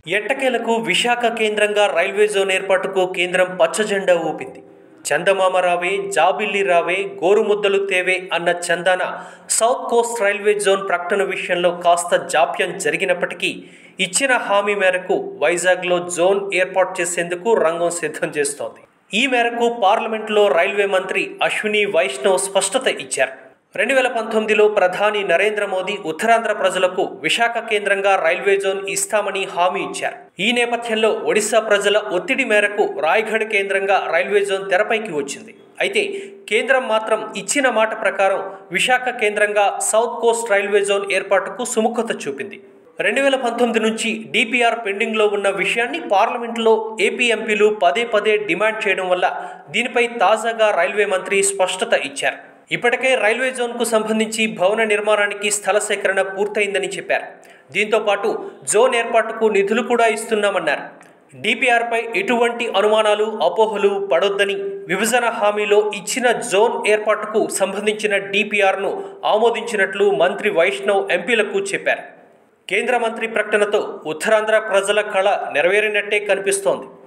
ఎట్టకేలకు విశాఖ కేంద్రంగా railway zone ఏర్పాటుకు కేంద్రం పచ్చజెండా ఊపింది చందమామ రావే జాబిల్లి రావే గోరుముద్దలు తేవే అన్న చందాన సౌత్ కోస్ట్ రైల్వే జోన్ ప్రకటన విషయంలో కాస్త జాప్యం జరిగినప్పటికీ ఇచ్చిన హామీ మేరకు వైజాగ్లో జోన్ ఏర్పాటు చేసేందుకు రంగం సిద్ధం చేస్తోంది ఈ మేరకు పార్లమెంట్లో రైల్వే మంత్రి అశ్విని వైష్ణవ్ స్పష్టత ఇచ్చారు రెండు వేల పంతొమ్మిదిలో ప్రధాని నరేంద్ర మోదీ ఉత్తరాంధ్ర ప్రజలకు విశాఖ కేంద్రంగా రైల్వే జోన్ ఇస్తామని హామీ ఇచ్చారు ఈ నేపథ్యంలో ఒడిశా ప్రజల ఒత్తిడి మేరకు రాయ్గఢ్ కేంద్రంగా రైల్వే జోన్ తెరపైకి వచ్చింది అయితే కేంద్రం మాత్రం ఇచ్చిన మాట ప్రకారం విశాఖ కేంద్రంగా సౌత్ కోస్ట్ రైల్వే జోన్ ఏర్పాటుకు సుముఖత చూపింది రెండు వేల పంతొమ్మిది నుంచి డిపిఆర్ పెండింగ్లో ఉన్న విషయాన్ని పార్లమెంట్లో ఏపీ ఎంపీలు పదే పదే డిమాండ్ చేయడం వల్ల దీనిపై తాజాగా రైల్వే మంత్రి స్పష్టత ఇచ్చారు ఇప్పటికే రైల్వే జోన్కు సంబంధించి భవన నిర్మాణానికి స్థల సేకరణ పూర్తయిందని చెప్పారు దీంతో పాటు జోన్ ఏర్పాటుకు నిధులు కూడా ఇస్తున్నామన్నారు డిపిఆర్పై ఎటువంటి అనుమానాలు అపోహలు పడొద్దని విభజన హామీలో ఇచ్చిన జోన్ ఏర్పాటుకు సంబంధించిన డిపిఆర్ను ఆమోదించినట్లు మంత్రి వైష్ణవ్ ఎంపీలకు చెప్పారు కేంద్ర మంత్రి ప్రకటనతో ఉత్తరాంధ్ర ప్రజల కళ నెరవేరినట్టే కనిపిస్తోంది